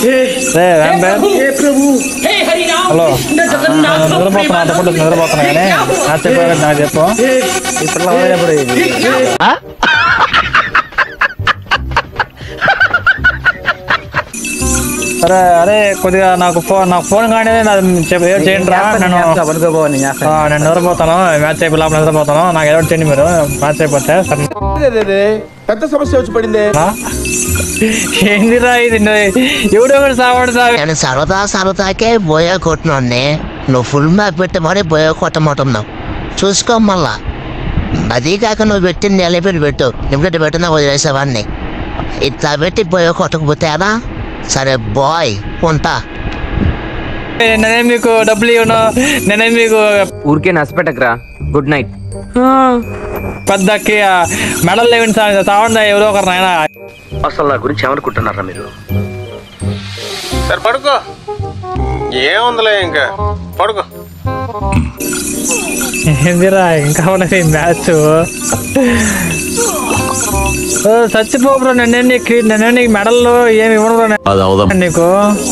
రే రాంబేర్ हे प्रभु hello నిద్రపోతున్నా అంతకుండా నిద్రపోతున్నా కానీ నా చెప్పారు నాకు చెప్పు ఇప్పుడు ఎప్పుడు సరే అరే కొద్దిగా నాకు ఫోన్ నాకు ఫోన్ కానీ నాది చెప్ప- ఏదో చేయండి రా నేను పనుకోబోవా నేను చేస్తాను ఆ, నేను నిద్రపోతాను మ్యాచ్ అయిపోయి లోపల నిద్రపోతాను నాకు ఏదో ఒకటి చేయండి మీరు మ్యాచ్ అయిపోతే సరే పెద్ద సమస్య వచ్చి పడిందే నా? ఏందిరా ఇది ఎవడో ఒకటి సావాడు సావి నేను సరదా సరదాకే బోయ కొట్టినాన్ని నువ్వు ఫుల్ మ్యాప్ పెట్టి మరీ బోయ కొట్టమంటున్నావు చూసుకో మళ్ళా అదీ కాక నువ్వు పెట్టింది నిలబెట్టి పెట్టు నిమిషం పెట్టినా వదిలేసేవాడిని ఇట్లా పెట్టి బోయ కొట్టకపోతే ఎలా సరే బాయ్ ఉంటా నేనేం మీకు డబ్బులు ఇవ్వను నేనేం మీకు ఊరికే నష్టపెట్టకరా గుడ్ నైట్ పెద్దకి మెడల్ లేవండి సార్ సావండి ఎవరో ఒకరు నాయన అసలు నా గురించి ఏమనుకుంటున్నారా మీరు సరే పడుకో ఏముందిలే ఇంకా పడుకో ఏందిరా ఇంకా ఉన్నది మ్యాచ్ చచ్చిపోబ్రో నిన్నే నీకు నిన్నే నీకు మెడల్లో ఏమి ఇవ్వను బ్రో నేను నీకు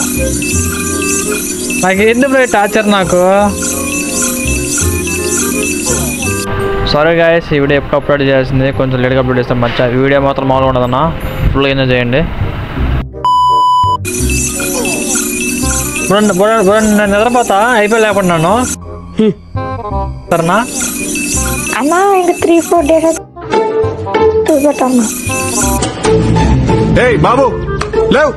నాకు ఎందుకు బ్రో టార్చర్ నాకు సారీ గాయస్ ఈ వీడియో ఎప్పుడు అప్లోడ్ చేయాల్సింది కొంచెం లేట్గా అప్లోడ్ చేస్తాం మంచిగా ఈ వీడియో మాత్రం మామూలుగా ఉండదన్నా ఫుల్ ఎంజాయ్ చేయండి బుడండి బుడండి బుడండి నేను నిద్రపోతా అయిపోయి లేకుండా సరేనా అన్నా ఇంకా త్రీ ఫోర్ డేస్ చూపెట్టమ్మా ఏయ్ బాబు లేవు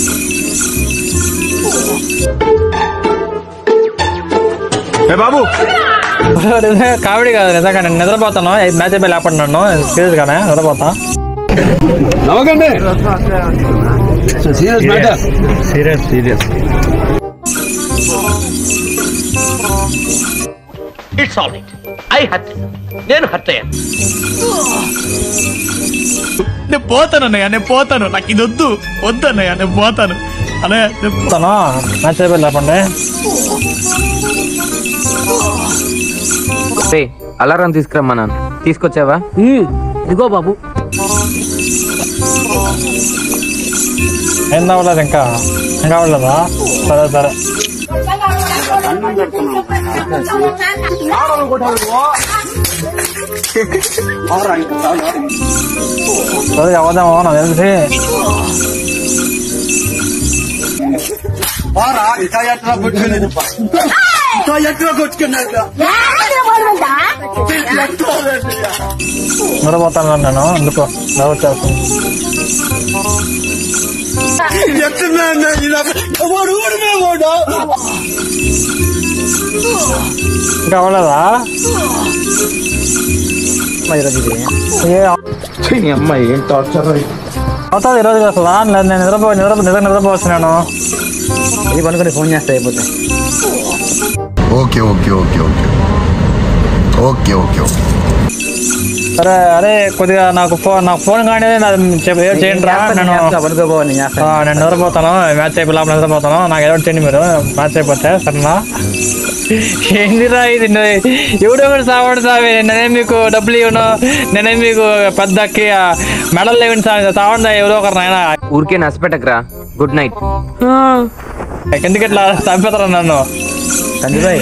ఏ బాబు కామెడీ కాదు నిజంగా నేను నిద్రపోతాను మ్యాచ్ అయిపోయి లేకుండా నన్ను సీరియస్ గానే నిద్రపోతా నవ్వకండి serious serious it's all right I hurt నేను హర్ట్ అయ్యాను నేను పోతాను అన్నయ్య నేను పోతాను నాకు ఇది వద్దు వద్దు అన్నయ్య నేను పోతాను అన్నయ్య నేను పోతాను మ్యాచ్ అయిపోయి లేకుండా రే అలారం తీసుకురమ్మన్నాను తీసుకొచ్చావా ఇదిగో బాబు ఏం అవ్వలేదు ఇంకా ఇంకా అవ్వలేదా సరే సరే సరే అవదేమో నాకు తెలిసి నిద్రపోతాను నేను ఎందుకో డౌట్ చేస్తాను ఇంకా అవ్వలేదా ఏ అమ్మాయి ఏం టార్చర్ అవుతుంది ఈరోజు అసలు లేదు నేను నిద్రపో నిద్ర నిద్ర నిద్రపోతున్నాను ఇది పనుకొని ఫోన్ చేస్తే అయిపోతే okay okay okay okay okay okay okay సరే అరే కొద్దిగా నాకు ఫోన్ నాకు ఫోన్ కానీ నాది చెప్ప- ఏదో చేయండి రా నేను పనుకోబోవా నేను ఆ, చేస్తాను నేను నిద్రపోతాను మ్యాచ్ అయిపోయి లోపల నిద్రపోతాను నాకు ఏదో ఒకటి చేయండి మీరు మ్యాచ్ అయిపోతే సరేనా ఏందిరా ఇది ఎవడో ఒకటి సావాడు సావి నేనేం మీకు డబ్బులు ఇవ్వను నేనేం మీకు పెద్దకి మెడల్ లేవండి సార్ సావండి ఎవరో ఒకరు నాయన ఊరికే నష్టపెట్టకరా గుడ్ నైట్ ఎందుకు ఇట్లా చంపేతారా నన్ను సంజయ్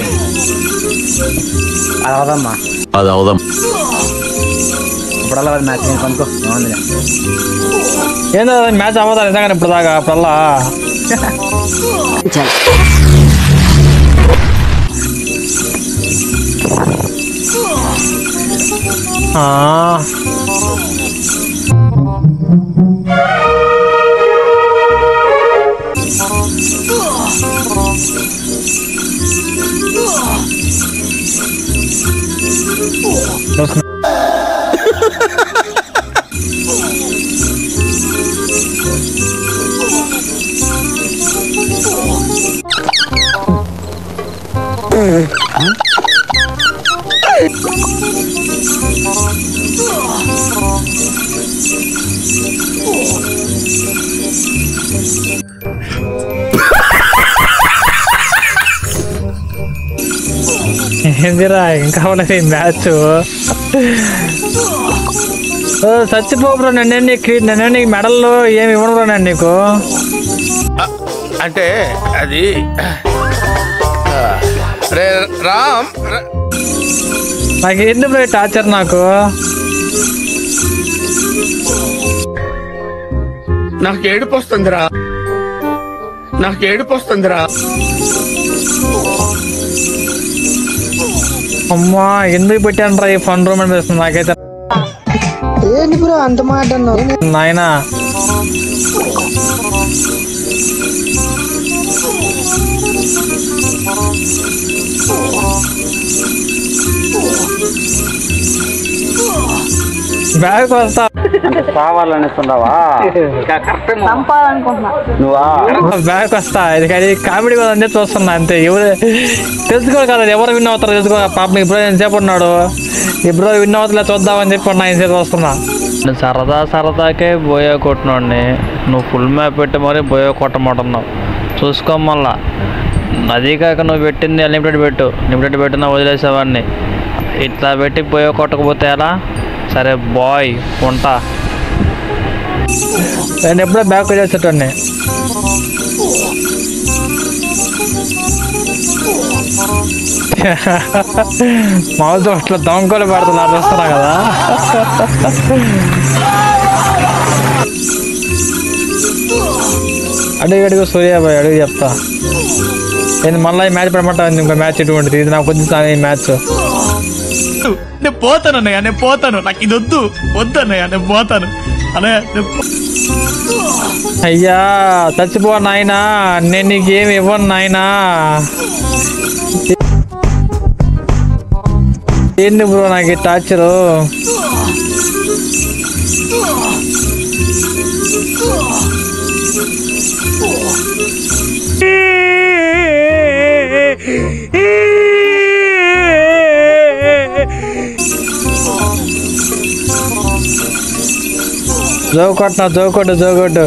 అది అవదమ్మా అది అవుదాం ఇప్పుడు అలా మ్యాచ్ నేను పనుకో బాగుందిలే ఏందో మ్యాచ్ అవ్వదా నిజంగా ఇప్పుడు దాకా అప్పుడల్లా ఆ. ఏందిరా ఇంకా ఉన్నది మ్యాచ్ చచ్చిపో బ్రో నిన్నే నీకు నిన్నే నీకు మెడల్లో ఏమి ఇవ్వను బ్రో నేను నీకు అంటే అది ఆ, రే రామ్ ర- నాకు ఎందుకు బ్రో టార్చర్ నాకు నాకు ఏడుపు వస్తుందిరా నాకు ఏడుపు వస్తుందిరా అమ్మా ఎందుకు పెట్టాను రా ఈ ఫన్ రూమ్ అనిపిస్తుంది నాకైతే ఏంటి బ్రో అంత మాట అన్నావు నాయనా బ్యాగ్ వస్తా కావాలనిస్తున్నావా చంపాలనుకుంటున్నా నువ్వా బ్యాగ్ వస్తా ఇది కానీ కామెడీ కూడా అంతే చూస్తున్నా అంతే ఎవరు తెలుసుకోవాలి కదా ఎవరు విన్ అవుతారో తెలుసుకో పాపం ఇప్పుడు ఎంతసేపు ఉన్నాడు ఇప్పుడు విన్ అవుతలే చూద్దామని చెప్పి ఉన్నా ఎంతసేపు వస్తున్నా నేను సరదా సరదాకే బోయా కొట్టినోడిని నువ్వు ఫుల్ మ్యాప్ పెట్టి మరీ బోయా కొట్టమంటున్నావు చూసుకో మళ్ళా అదీ కాక నువ్వు పెట్టింది లిమిటెడ్ పెట్టు లిమిటెడ్ పెట్టినా వదిలేసేవాడిని ఇట్లా పెట్టి బోయా కొట్టకపోతే ఎలా సరే బాయ్ ఉంటా నేను ఎప్పుడో బ్యాక్ వచ్చేటోడిని మామూలు అట్లా దొంగలు పడుతున్నారు వస్తున్నా కదా అడుగు అడుగు సూర్యాబాయ్ అడుగు చెప్తా నేను మళ్ళీ ఈ మ్యాచ్ పడమంటాను ఇంకో మ్యాచ్ ఇటువంటిది ఇది నాకు వద్దు ఈ మ్యాచ్ నేను పోతాను అన్నయ్య నేను పోతాను నాకు ఇది వద్దు వద్దు అన్నయ్య నేను పోతాను అన్నయ్య నేను పో- అయ్యా చచ్చిపో నాయనా నేను నీకేమి ఇవ్వను నాయనా ఏంటి బ్రో నాకు ఈ టార్చరు జోకొట్టు జోకొట్టు జోకొట్టు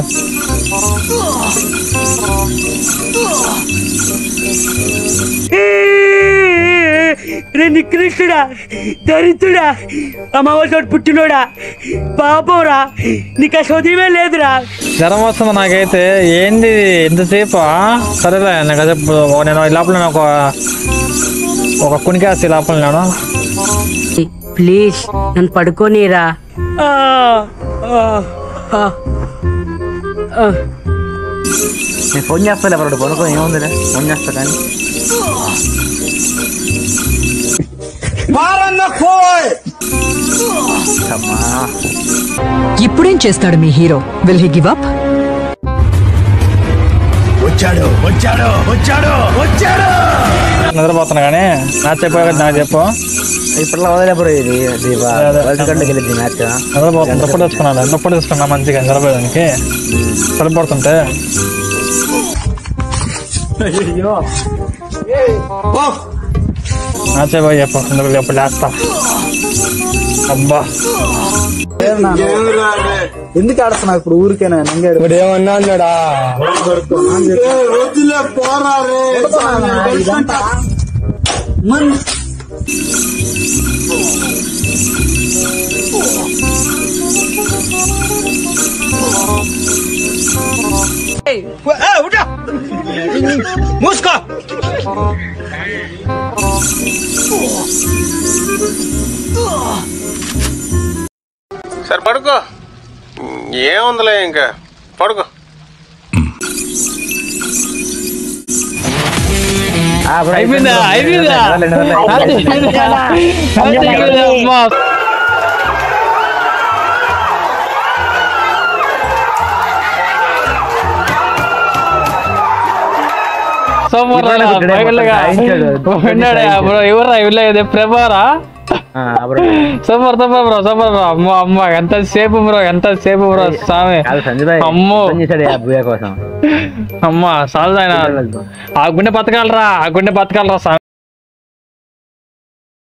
రే నికృష్టుడా దరిద్రుడా అమావాసోడు పుట్టినోడా పాపంరా నీకు ఆ చదివే లేదురా జ్వరం వస్తుంది నాకైతే ఏంది ఎంతసేపు సరేలే నాకు అదే నేను ఈ లోపల నేను ఒక ఒక కునికేసి లోపల నేను ప్లీజ్ నన్ను పడుకోనీరా నేను ఫోన్ చేస్తాలే ఎవరు పడుకో ఏముందిలే ఫోన్ చేస్తా కానీ అమ్మా ఇప్పుడేం చేస్తాడు మీ hero will he give up వచ్చాడు వచ్చాడు వచ్చాడు వచ్చాడు నిద్రపోతున్నా కానీ మ్యాచ్ అయిపోయాక నాకు చెప్పు ఇప్పుడు వదిలే బ్రో ఇది దీప అదే. వరల్డ్ కంటే గెలిచింది మ్యాచ్ నిద్రపోతున్నా దుప్పటి తెచ్చుకున్నాను దుప్పటి తెచ్చుకున్నా మంచిగా నిద్రపోయేదానికి సరిపడుతుంటే మ్యాచ్ అయిపోయి చెప్పు ఎందుకు ఎప్పుడు లేస్తా అబ్బా ఎందుకు ఆడుతున్నావు ఇప్పుడు ఊరికేనా నంగాడు ఇప్పుడు ఏమన్నా అన్నాడా సరే పడుకో ఏముందిలే ఇంకా పడుకో అయిపోయిందా అయిపోయిందా అయిపోయిందా? అయిపోయిందా? అమ్మా. సూపర్ రా, పగలగా. ఉన్నాడా బ్రో ఎవర్రా ఇవ్వలేదు ప్రభారా super super bro super bro అమ్మో అమ్మ ఎంత సేపు బ్రో ఎంత సేపు బ్రో స్వామి సంజయ్ అమ్మో చేశాడు ఆ బుయ్య కోసం అమ్మ సాల్దాయన ఆ గుండె బతకాలరా ఆ గుండె బతకాలరా స్వామి